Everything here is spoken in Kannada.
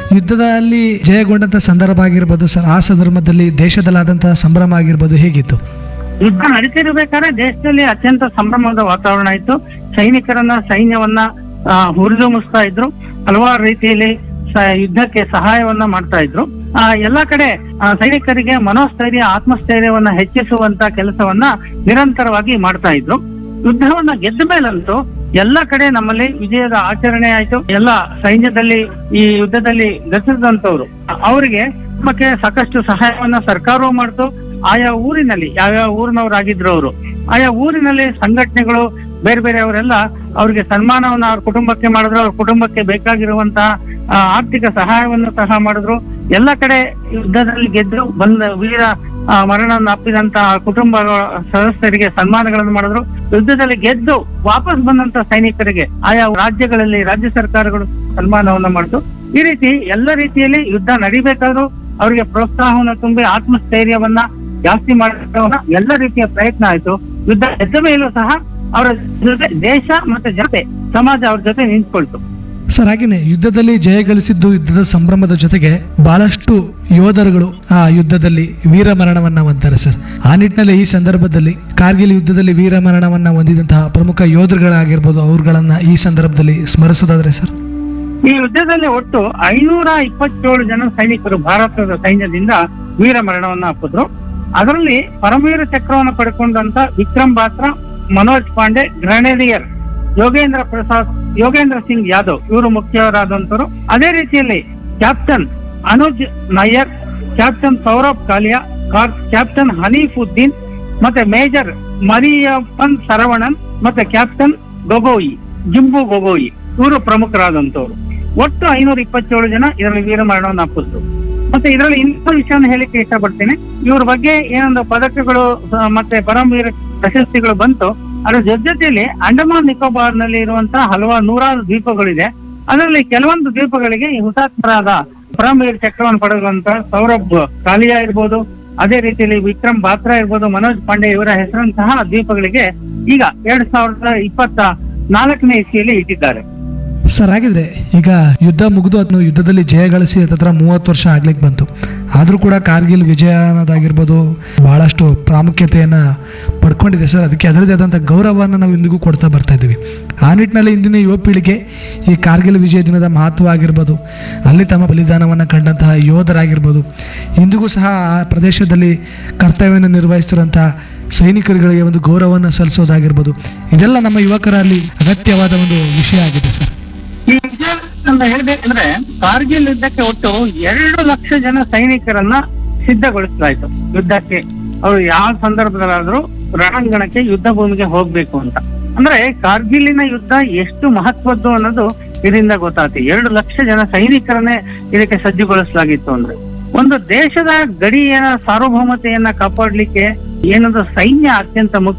ಯುದ್ಧದಲ್ಲಿ ಜಯಗೊಂಡಂತ ಸಂದರ್ಭ ಆಗಿರ್ಬೋದು ಸರ್ ಆ ಸಂದರ್ಭದಲ್ಲಿ ದೇಶದಲ್ಲಾದಂತಹ ಸಂಭ್ರಮ ಆಗಿರ್ಬೋದು ಹೇಗಿತ್ತು ಯುದ್ಧ ನಡೀತಿರ್ಬೇಕಾದ್ರೆ ದೇಶದಲ್ಲಿ ಅತ್ಯಂತ ಸಂಭ್ರಮದ ವಾತಾವರಣ ಇತ್ತು ಸೈನಿಕರನ್ನ ಸೈನ್ಯವನ್ನ ಆ, ಹುರಿದುಂಬಿಸ್ತಾ ಇದ್ರು ಹಲವಾರು ರೀತಿಯಲ್ಲಿ ಸ- ಯುದ್ಧಕ್ಕೆ ಸಹಾಯವನ್ನ ಮಾಡ್ತಾ ಇದ್ರು ಆ, ಎಲ್ಲಾ ಕಡೆ ಆ, ಸೈನಿಕರಿಗೆ ಮನೋಸ್ಥೈರ್ಯ ಆತ್ಮಸ್ಥೈರ್ಯವನ್ನ ಹೆಚ್ಚಿಸುವಂತ ಕೆಲಸವನ್ನ ನಿರಂತರವಾಗಿ ಮಾಡ್ತಾ ಇದ್ರು ಯುದ್ಧವನ್ನ ಗೆದ್ದ ಮೇಲಂತೂ ಎಲ್ಲ ಕಡೆ ನಮ್ಮಲ್ಲಿ ವಿಜಯದ ಆಚರಣೆ ಆಯ್ತು ಎಲ್ಲ ಸೈನ್ಯದಲ್ಲಿ ಈ ಯುದ್ಧದಲ್ಲಿ ಗತಿಸಿದಂತವ್ರು ಅವರಿಗೆ ಬಗ್ಗೆ ಸಾಕಷ್ಟು ಸಹಾಯವನ್ನ ಸರ್ಕಾರವೂ ಮಾಡ್ತು ಆಯಾ ಊರಿನಲ್ಲಿ ಯಾವ್ಯಾವ ಊರಿನವರಾಗಿದ್ರು ಅವರು ಆಯಾ ಊರಿನಲ್ಲಿ ಸಂಘಟನೆಗಳು ಬೇರೆ ಬೇರೆ ಅವರೆಲ್ಲ ಅವ್ರಿಗೆ ಸನ್ಮಾನವನ್ನ ಅವ್ರ ಕುಟುಂಬಕ್ಕೆ ಮಾಡಿದ್ರು ಅವ್ರ ಕುಟುಂಬಕ್ಕೆ ಬೇಕಾಗಿರುವಂತಹ ಆ, ಆರ್ಥಿಕ ಸಹಾಯವನ್ನು ಸಹ ಮಾಡಿದ್ರು ಎಲ್ಲ ಕಡೆ ಯುದ್ಧದಲ್ಲಿ ಗೆದ್ದು ಬಂದ ವೀರ ಆ, ಮರಣವನ್ನು ಅಪ್ಪಿದಂತಹ ಕುಟುಂಬ ಸದಸ್ಯರಿಗೆ ಸನ್ಮಾನಗಳನ್ನು ಮಾಡಿದ್ರು ಯುದ್ಧದಲ್ಲಿ ಗೆದ್ದು ವಾಪಸ್ ಬಂದಂತ ಸೈನಿಕರಿಗೆ ಆಯಾ ರಾಜ್ಯಗಳಲ್ಲಿ ರಾಜ್ಯ ಸರ್ಕಾರಗಳು ಸನ್ಮಾನವನ್ನ ಮಾಡಿತು ಈ ರೀತಿ ಎಲ್ಲ ರೀತಿಯಲ್ಲಿ ಯುದ್ಧ ನಡಿಬೇಕಾದ್ರೂ ಅವರಿಗೆ ಪ್ರೋತ್ಸಾಹವನ್ನು ತುಂಬಿ ಆತ್ಮಸ್ಥೈರ್ಯವನ್ನ ಜಾಸ್ತಿ ಮಾಡೋಣ ಎಲ್ಲ ರೀತಿಯ ಪ್ರಯತ್ನ ಆಯ್ತು ಯುದ್ಧ ಗೆದ್ದ ಮೇಲೂ ಸಹ ಅವರ ಜೊತೆ ದೇಶ ಮತ್ತೆ ಜನತೆ ಸಮಾಜ ಅವ್ರ ಜೊತೆ ನಿಂತ್ಕೊಳ್ತು ಸರ್ ಹಾಗೇನೆ ಯುದ್ಧದಲ್ಲಿ ಜಯಗಳಿಸಿದ್ದು ಯುದ್ಧದ ಸಂಭ್ರಮದ ಜೊತೆಗೆ ಬಹಳಷ್ಟು ಯೋಧರುಗಳು ಆ ಯುದ್ಧದಲ್ಲಿ ವೀರ ಮರಣವನ್ನ ಹೊಂತಾರೆ ಸರ್ ಆ ನಿಟ್ಟಿನಲ್ಲಿ ಈ ಸಂದರ್ಭದಲ್ಲಿ ಕಾರ್ಗಿಲ್ ಯುದ್ಧದಲ್ಲಿ ವೀರ ಮರಣವನ್ನ ಹೊಂದಿದಂತಹ ಪ್ರಮುಖ ಯೋಧರುಗಳಾಗಿರ್ಬೋದು ಅವ್ರುಗಳನ್ನ ಈ ಸಂದರ್ಭದಲ್ಲಿ ಸ್ಮರಿಸೋದಾದ್ರೆ ಸರ್ ಈ ಯುದ್ಧದಲ್ಲಿ ಒಟ್ಟು ಐನೂರ ಇಪ್ಪತ್ತೇಳು ಜನ ಸೈನಿಕರು ಭಾರತದ ಸೈನ್ಯದಿಂದ ವೀರ ಮರಣವನ್ನ ಹಾಕಿದ್ರು ಅದರಲ್ಲಿ ಪರಮವೀರ ಚಕ್ರವನ್ನು ಪಡ್ಕೊಂಡಂತ ವಿಕ್ರಮ್ ಬಾತ್ರ ಮನೋಜ್ ಪಾಂಡೆ ಗ್ರನೇಡಿಯರ್ ಯೋಗೇಂದ್ರ ಪ್ರಸಾದ್ ಯೋಗೇಂದ್ರ ಸಿಂಗ್ ಯಾದವ್ ಇವರು ಮುಖ್ಯರಾದಂತರು ಅದೇ ರೀತಿಯಲ್ಲಿ ಕ್ಯಾಪ್ಟನ್ ಅನುಜ್ ನಾಯರ್ ಕ್ಯಾಪ್ಟನ್ ಸೌರಭ್ ಕಾಲಿಯಾ ಕಾರ್- ಕ್ಯಾಪ್ಟನ್ ಹನೀಫುದ್ದೀನ್ ಮತ್ತೆ ಮೇಜರ್ ಮರಿಯಪ್ಪನ್ ಸರವಣನ್ ಮತ್ತೆ ಕ್ಯಾಪ್ಟನ್ ಗೊಗೋಯಿ ಜಿಂಬು ಗೊಗೋಯಿ ಇವರು ಪ್ರಮುಖರಾದಂತವ್ರು ಒಟ್ಟು ಐನೂರ ಇಪ್ಪತ್ತೇಳು ಜನ ಇದರಲ್ಲಿ ವೀರ ಮರಣವನ್ನು ಅಪ್ಪಿದ್ರು ಮತ್ತೆ ಇದರಲ್ಲಿ ಇನ್ನೊಂದು ವಿಷಯವನ್ನು ಹೇಳಿಕ್ಕೆ ಇಷ್ಟಪಡ್ತೀನಿ ಇವ್ರ ಬಗ್ಗೆ ಏನೊಂದು ಪದಕಗಳು ಆ, ಮತ್ತೆ ಪರಮವೀರ ಪ್ರಶಸ್ತಿಗಳು ಬಂತು ಅದರ ಜೊತೆ ಜೊತೆಯಲ್ಲಿ ಅಂಡಮಾನ್ ನಿಕೋಬಾರ್ ನಲ್ಲಿ ಇರುವಂತಹ ಹಲವಾರು ನೂರಾರು ದ್ವೀಪಗಳಿದೆ ಅದರಲ್ಲಿ ಕೆಲವೊಂದು ದ್ವೀಪಗಳಿಗೆ ಈ ಹುತಾತ್ಮರಾದ ಪರಮವೀರ ಚಕ್ರವನ್ನು ಪಡೆದಂತ ಸೌರಭ್ ಕಾಲಿಯಾ ಇರ್ಬೋದು ಅದೇ ರೀತಿಯಲ್ಲಿ ವಿಕ್ರಮ್ ಬಾತ್ರಾ ಇರ್ಬೋದು ಮನೋಜ್ ಪಾಂಡೆ ಇವರ ಹೆಸರಂತಹ ದ್ವೀಪಗಳಿಗೆ ಈಗ ಎರಡ್ ಸಾವಿರದ ಇಪ್ಪತ್ತ ನಾಲ್ಕನೇ ಇಸ್ವಿಯಲ್ಲಿ ಇಟ್ಟಿದ್ದಾರೆ ಸರ್ ಹಾಗಿದ್ರೆ ಈಗ ಯುದ್ಧ ಮುಗಿದು ಅದನ್ನು ಯುದ್ಧದಲ್ಲಿ ಜಯ ಗಳಿಸಿ ಹತ್ರ ಮೂವತ್ತು ವರ್ಷ ಆಗ್ಲಿಕ್ಕೆ ಬಂತು ಆದರೂ ಕೂಡ ಕಾರ್ಗಿಲ್ ವಿಜಯ ಅನ್ನೋದಾಗಿರ್ಬೋದು ಬಹಳಷ್ಟು ಪ್ರಾಮುಖ್ಯತೆಯನ್ನ ಪಡ್ಕೊಂಡಿದೆ ಸರ್ ಅದಕ್ಕೆ ಅದರದೇ ಆದಂಥ ಗೌರವವನ್ನು ನಾವು ಇಂದಿಗೂ ಕೊಡ್ತಾ ಬರ್ತಾ ಇದ್ದೀವಿ ಆ ನಿಟ್ಟಿನಲ್ಲಿ ಇಂದಿನ ಯುವ ಪೀಳಿಗೆ ಈ ಕಾರ್ಗಿಲ್ ವಿಜಯ ದಿನದ ಮಹತ್ವ ಆಗಿರ್ಬೋದು ಅಲ್ಲಿ ತಮ್ಮ ಬಲಿದಾನವನ್ನು ಕಂಡಂತಹ ಯೋಧರಾಗಿರ್ಬೋದು ಇಂದಿಗೂ ಸಹ ಆ ಪ್ರದೇಶದಲ್ಲಿ ಕರ್ತವ್ಯವನ್ನು ನಿರ್ವಹಿಸ್ತಿರುವಂತಹ ಸೈನಿಕರುಗಳಿಗೆ ಒಂದು ಗೌರವವನ್ನು ಸಲ್ಲಿಸೋದಾಗಿರ್ಬೋದು ಇದೆಲ್ಲ ನಮ್ಮ ಯುವಕರಲ್ಲಿ ಅಗತ್ಯವಾದ ಒಂದು ವಿಷಯ ಆಗಿದೆ ಸರ್ ಈ ವಿಷಯ ಅಂತ ಹೇಳ್ಬೇಕಂದ್ರೆ ಕಾರ್ಗಿಲ್ ಯುದ್ಧಕ್ಕೆ ಒಟ್ಟು ಎರಡು ಲಕ್ಷ ಜನ ಸೈನಿಕರನ್ನ ಸಿದ್ಧಗೊಳಿಸಲಾಯ್ತು ಯುದ್ಧಕ್ಕೆ ಅವರು ಯಾವ ಸಂದರ್ಭದಲ್ಲಾದ್ರೂ ರಣಾಂಗಣಕ್ಕೆ ಯುದ್ಧ ಭೂಮಿಗೆ ಹೋಗ್ಬೇಕು ಅಂತ ಅಂದ್ರೆ ಕಾರ್ಗಿಲಿನ ಯುದ್ಧ ಎಷ್ಟು ಮಹತ್ವದ್ದು ಅನ್ನೋದು ಇದರಿಂದ ಗೊತ್ತಾಗ್ತದೆ ಎರಡು ಲಕ್ಷ ಜನ ಸೈನಿಕರನ್ನೇ ಇದಕ್ಕೆ ಸಜ್ಜುಗೊಳಿಸಲಾಗಿತ್ತು ಅಂದ್ರೆ ಒಂದು ದೇಶದ ಗಡಿಯ ಸಾರ್ವಭೌಮತೆಯನ್ನ ಕಾಪಾಡ್ಲಿಕ್ಕೆ ಏನದು ಸೈನ್ಯ ಅತ್ಯಂತ ಮುಖ್ಯ